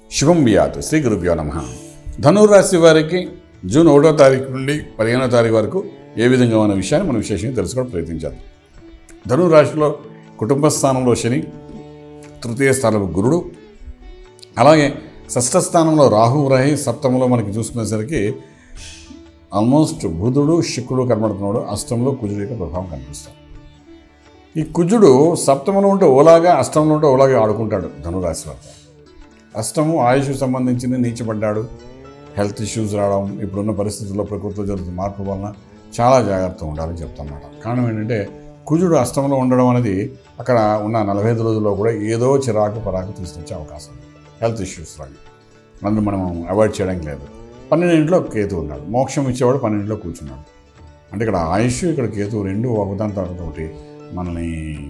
శుభం బియాత్ శ్రీ గురుభ్యో నమ ధనురాశి వారికి జూన్ ఒకటో తారీఖు నుండి పదిహేనో తారీఖు వరకు ఏ విధంగా ఉన్న విషయాన్ని మనం విశేషంగా తెలుసుకోవడం ప్రయత్నించాలి ధనురాశిలో కుటుంబ స్థానంలో శని తృతీయ స్థానంలో గురుడు అలాగే షష్ఠ స్థానంలో రాహు రహి సప్తమంలో మనకి చూసుకునేసరికి ఆల్మోస్ట్ బుధుడు శుక్రుడు కనబడుతున్నాడు అష్టంలో కుజుడు యొక్క ప్రభావం కనిపిస్తుంది ఈ కుజుడు సప్తమంలో ఉంటే ఓలాగా అష్టంలో ఉంటే ఓలాగా ఆడుకుంటాడు ధనురాశి వారు అష్టము ఆయుష్ సంబంధించింది నీచబడ్డాడు హెల్త్ ఇష్యూస్ రావడం ఇప్పుడున్న పరిస్థితుల్లో ప్రకృతిలో జరుగుతున్న మార్పు వలన చాలా జాగ్రత్తగా ఉండాలని చెప్తాన్నమాట కారణం ఏంటంటే కుజుడు అష్టంలో ఉండడం అనేది అక్కడ ఉన్న నలభై ఐదు రోజుల్లో కూడా ఏదో చిరాకు పరాకు తీసుకొచ్చే అవకాశం ఉంది హెల్త్ ఇష్యూస్ రాని అందులో మనం అవాయిడ్ చేయడానికి లేదు పన్నెండింటిలో కేతు ఉన్నాడు మోక్షం ఇచ్చేవాడు పన్నెండింటిలో కూర్చున్నాడు అంటే ఇక్కడ ఆయుష్ ఇక్కడ కేతు రెండు ఒకదాని తర్వాత ఒకటి మనల్ని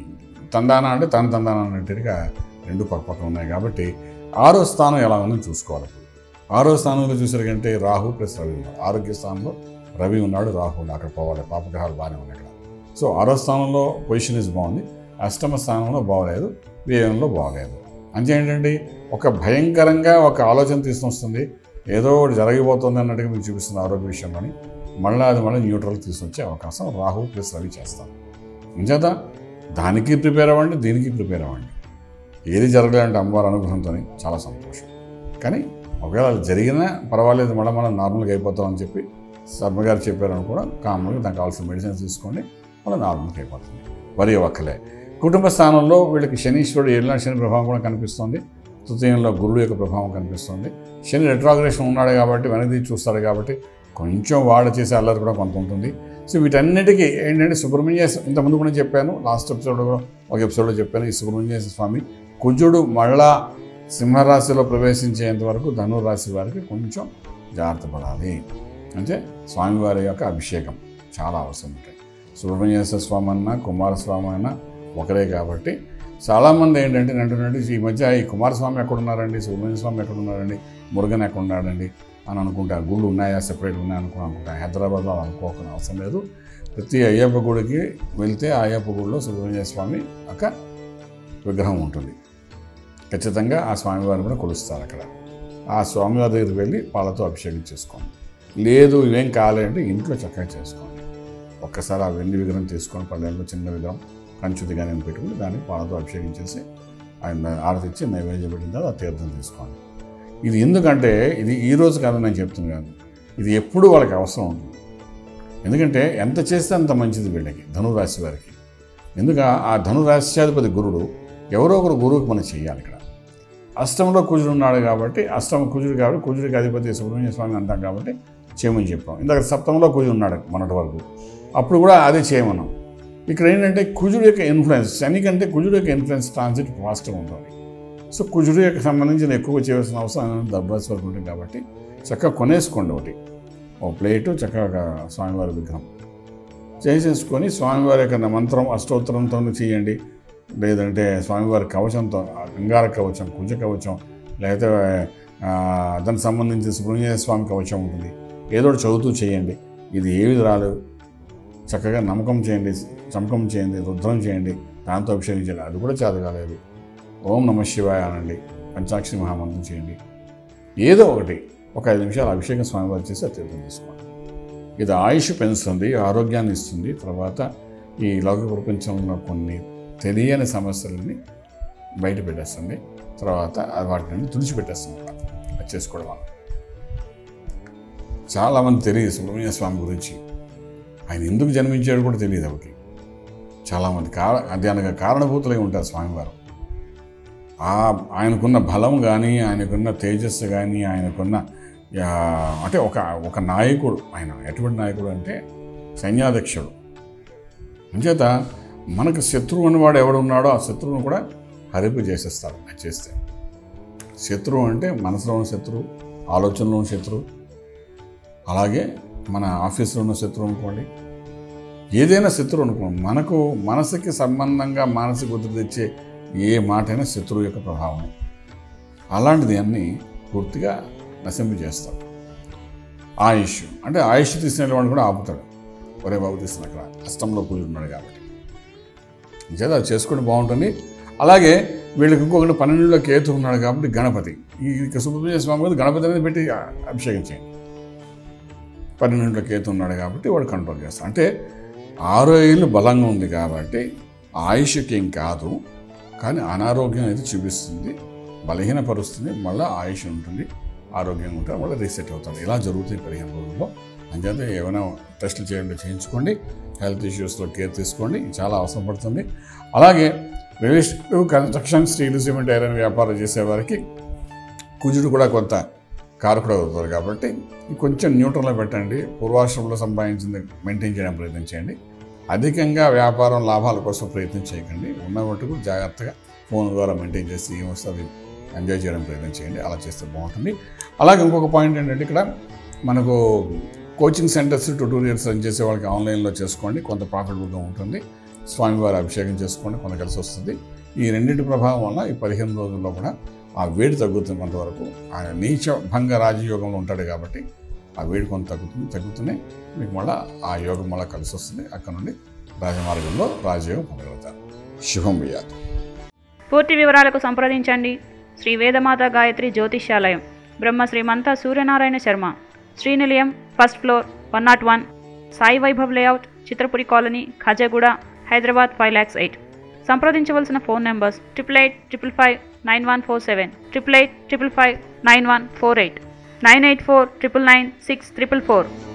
తందాన అంటే తన తందాన అన్నట్టుగా రెండు పక్క పక్కన ఉన్నాయి కాబట్టి ఆరో స్థానం ఎలా ఉందో చూసుకోవాలి ఆరో స్థానంలో చూసారంటే రాహు ప్లస్ రవి ఉన్నాడు ఆరోగ్య స్థానంలో రవి ఉన్నాడు రాహు ఉన్నాడు అక్కడ పోవాలి పాపగ్రహాలు బాగానే ఉన్నాయి ఇక్కడ సో ఆరో స్థానంలో పొజిషన్ ఇస్ బాగుంది అష్టమ స్థానంలో బాగలేదు వ్యయంలో బాగలేదు అంటే ఏంటంటే ఒక భయంకరంగా ఒక ఆలోచన తీసుకొస్తుంది ఏదో ఒకటి జరగబోతుంది అన్నట్టుగా మీకు చూపిస్తుంది ఆరోగ్య విషయంలోని మళ్ళీ అది మళ్ళీ న్యూట్రల్ తీసుకొచ్చే అవకాశం రాహు ప్లస్ రవి చేస్తాను అంచేత దానికి ప్రిపేర్ అవ్వండి దీనికి ప్రిపేర్ అవ్వండి ఏది జరగలేదంటే అమ్మవారి అనుగ్రహంతో చాలా సంతోషం కానీ ఒకవేళ అది జరిగినా పర్వాలేదు మళ్ళీ మనం నార్మల్గా అయిపోతామని చెప్పి శర్మ గారు చెప్పారని కూడా కామన్గా దానికి కావాల్సిన మెడిసిన్స్ తీసుకోండి మళ్ళీ నార్మల్గా అయిపోతుంది వరి ఒక్కలే కుటుంబ స్థానంలో వీళ్ళకి శనీశ్వరుడు ఏళ్ళ శని ప్రభావం కూడా కనిపిస్తుంది తృతీయంలో గురుడు యొక్క ప్రభావం కనిపిస్తుంది శని రెట్రాగ్రేషన్ ఉన్నాడు కాబట్టి వెనక్కి చూస్తాడు కాబట్టి కొంచెం వాడు చేసే అల్లరి కూడా కొంత ఉంటుంది సో వీటన్నిటికీ ఏంటంటే సుబ్రహ్మణ్య ఇంతకుముందు కూడా చెప్పాను లాస్ట్ ఎపిసోడ్ కూడా ఒక ఎపిసోడ్లో చెప్పాను ఈ సుబ్రహ్మణ్య స్వామి కుజుడు మళ్ళా సింహరాశిలో ప్రవేశించేంత వరకు ధనురాశి వారికి కొంచెం జాగ్రత్త పడాలి అంటే స్వామివారి యొక్క అభిషేకం చాలా అవసరం ఉంటాయి సుబ్రహ్మణ్యేశ్వర స్వామి అన్న కుమారస్వామి అన్న ఒకరే కాబట్టి చాలామంది ఏంటంటే నేను అంటున్నట్టు ఈ మధ్య ఈ కుమారస్వామి ఎక్కడున్నారండి సుబ్రహ్మణ్య స్వామి ఎక్కడున్నారండి మురుగన్ ఎక్కడున్నాడండి అని అనుకుంటా గుళ్ళు ఉన్నాయా సెపరేట్ ఉన్నాయా అనుకుని అనుకుంటా హైదరాబాద్లో అలా అనుకోకుండా అవసరం లేదు ప్రతి అయ్యప్ప గుడికి వెళ్తే ఆ అయ్యప్ప గుడిలో సుబ్రహ్మణ్య స్వామి ఒక విగ్రహం ఉంటుంది ఖచ్చితంగా ఆ స్వామివారిని కూడా కొలుస్తారు అక్కడ ఆ స్వామివారి దగ్గరికి వెళ్ళి పాలతో అభిషేకం చేసుకోండి లేదు ఇవేం కావాలంటే ఇంట్లో చక్కగా చేసుకోండి ఒక్కసారి ఆ వెండి విగ్రహం తీసుకొని పల్లెల్లో చిన్న విగ్రహం కంచుదిగా నేను పెట్టుకుని దాన్ని పాలతో అభిషేకం చేసి ఆయన ఆరతి ఇచ్చి నైవేద్యం పెట్టిన తర్వాత ఆ తీర్థం తీసుకోండి ఇది ఎందుకంటే ఇది ఈ రోజు కాదని నేను చెప్తున్నాను ఇది ఎప్పుడు వాళ్ళకి అవసరం ఉంటుంది ఎందుకంటే ఎంత చేస్తే అంత మంచిది వీళ్ళకి ధనురాశి వారికి ఎందుకు ఆ ధనురాశ్యాధిపతి గురుడు ఎవరో ఒకరు గురువుకి మనం చేయాలి ఇక్కడ అష్టంలో కుజుడు ఉన్నాడు కాబట్టి అష్టమ కుజుడు కాబట్టి కుజుడికి అధిపతి సుబ్రహ్మణ్య స్వామి అంటాం కాబట్టి చేయమని చెప్పాం ఇందాక సప్తంలో కుజుడు ఉన్నాడు మొన్నటి వరకు అప్పుడు కూడా అదే చేయమన్నాం ఇక్కడ ఏంటంటే కుజుడు యొక్క ఇన్ఫ్లుయెన్స్ శని కంటే కుజుడు యొక్క ఇన్ఫ్లుయెన్స్ ట్రాన్సిట్ ఫాస్ట్గా ఉంటుంది సో కుజుడు యొక్క సంబంధించిన ఎక్కువ చేయవలసిన అవసరం దర్బాస్ వరకు ఉంటుంది కాబట్టి చక్కగా కొనేసుకోండి ఒకటి ఓ ప్లేటు చక్కగా స్వామివారి విగ్రహం చేసేసుకొని స్వామివారి యొక్క మంత్రం అష్టోత్తరంతో చేయండి లేదంటే స్వామివారి కవచంతో అంగార కవచం కుజ కవచం లేకపోతే ఆ, దానికి సంబంధించిన సుబ్రహ్మణ్య స్వామి కవచం ఉంటుంది ఏదో ఒకటి చదువుతూ చేయండి ఇది ఏవి రాలేదు చక్కగా నమ్మకం చేయండి చమకం చేయండి రుద్రం చేయండి దాంతో అభిషేకం చేయండి అది కూడా చేత కాలేదు ఓం నమ శివాయ అనండి పంచాక్షరి మహామంత్రం చేయండి ఏదో ఒకటి ఒక ఐదు నిమిషాలు అభిషేకం స్వామివారి చేసి ఆ తీర్థం తీసుకోండి ఇది ఆయుష్ పెంచుతుంది ఆరోగ్యాన్ని ఇస్తుంది తర్వాత ఈ లౌకిక ప్రపంచంలో కొన్ని తెలియని సమస్యలని బయట పెట్టేస్తుంది తర్వాత అది వాటిని తుడిచిపెట్టేస్తుంది అది చేసుకోవడం వల్ల చాలామంది తెలియదు సుబ్రహ్మణ్య స్వామి గురించి ఆయన ఎందుకు జన్మించాడు కూడా తెలియదు ఒకటి చాలామంది కార దానికి కారణభూతులై ఉంటారు స్వామివారు ఆ ఆయనకున్న బలం కానీ ఆయనకున్న తేజస్సు కానీ ఆయనకున్న ఆ, అంటే ఒక ఒక నాయకుడు ఆయన ఎటువంటి నాయకుడు అంటే సైన్యాధ్యక్షుడు అంచేత మనకు శత్రువు అన్నవాడు ఎవడున్నాడో ఆ శత్రువును కూడా హరింపు చేసేస్తారు అది చేస్తే శత్రువు అంటే మనసులో ఉన్న శత్రువు ఆలోచనలో ఉన్న శత్రువు అలాగే మన ఆఫీసులో ఉన్న శత్రువు అనుకోండి ఏదైనా శత్రువు అనుకోండి మనకు మనసుకి సంబంధంగా మానసిక ఒత్తిడి తెచ్చే ఏ మాటైనా శత్రువు యొక్క ప్రభావం అలాంటిది అన్నీ పూర్తిగా నశింపు చేస్తాడు ఆయుష్ అంటే ఆయుష్ తీసుకునే వాడు కూడా ఆపుతాడు ఒరే బాబు తీసిన అక్కడ అష్టంలో పూజ ఉన్నాడు కాబట్టి చేత అది చేసుకుంటే బాగుంటుంది అలాగే వీళ్ళకి ఇంకొకటి పన్నెండులో కేతు ఉన్నాడు కాబట్టి గణపతి ఈ సుబ్రహ్మణ్య స్వామి గారు గణపతి అనేది పెట్టి అభిషేకం చేయండి పన్నెండులో కేతు ఉన్నాడు కాబట్టి వాడు కంట్రోల్ చేస్తాడు అంటే ఆరో ఏళ్ళు బలంగా ఉంది కాబట్టి ఆయుష్కి ఏం కాదు కానీ అనారోగ్యం అయితే చూపిస్తుంది బలహీనపరుస్తుంది మళ్ళీ ఆయుష్ ఉంటుంది ఆరోగ్యంగా ఉంటుంది మళ్ళీ రీసెట్ అవుతుంది ఇలా జరుగుతాయి పదిహేను రోజుల్లో అంచేత ఏమైనా టెస్టులు చేయండి చేయించుకోండి హెల్త్ ఇష్యూస్లో కేర్ తీసుకోండి ఇది చాలా అవసరం పడుతుంది అలాగే real estate construction steel cement iron వ్యాపారం చేసేవారికి కుజుడు కూడా కొంత కారకుడు అవుతారు కాబట్టి ఇది కొంచెం న్యూట్రల్లో పెట్టండి పూర్వాశ్రమంలో సంపాదించింది మెయింటైన్ చేయడం ప్రయత్నం చేయండి అధికంగా వ్యాపారం లాభాల కోసం ప్రయత్నం చేయకండి ఉన్న మటుకు జాగ్రత్తగా ఫోన్ ద్వారా మెయింటైన్ చేసి ఏమొస్తుంది ఎంజాయ్ చేయడం ప్రయత్నం చేయండి అలా చేస్తే బాగుంటుంది అలాగే ఇంకొక పాయింట్ ఏంటంటే ఇక్కడ మనకు కోచింగ్ సెంటర్స్ ట్యూటోరియల్స్ రన్ చేసే వాళ్ళకి ఆన్లైన్లో చేసుకోండి కొంత ప్రాఫిటబుల్గా ఉంటుంది స్వామివారి అభిషేకం చేసుకోండి కొంత కలిసి వస్తుంది ఈ రెండింటి ప్రభావం వల్ల ఈ పదిహేను రోజుల్లో కూడా ఆ వేడి తగ్గుతుంది కొంతవరకు ఆయన నీచ భంగ రాజయోగంలో ఉంటాడు కాబట్టి ఆ వేడి కొంత తగ్గుతుంది తగ్గుతూనే మీకు మళ్ళీ ఆ యోగం మళ్ళీ కలిసి వస్తుంది అక్కడ నుండి రాజమార్గంలో రాజయోగం పొందగలుగుతారు శుభం వ్యాధి పూర్తి వివరాలకు సంప్రదించండి Shri Vedamata Gayatri Jyotishyalayam Brahma Srimanta Suryanarayana Sharma Srinilayam first floor one naught one Sai Vaibhav layout Chitrapuri colony Khajaguda Hyderabad five lakhs eight సంప్రదించవలసిన phone numbers triple eight triple five nine one four seven triple eight triple five nine one four eight nine eight four triple nine six triple four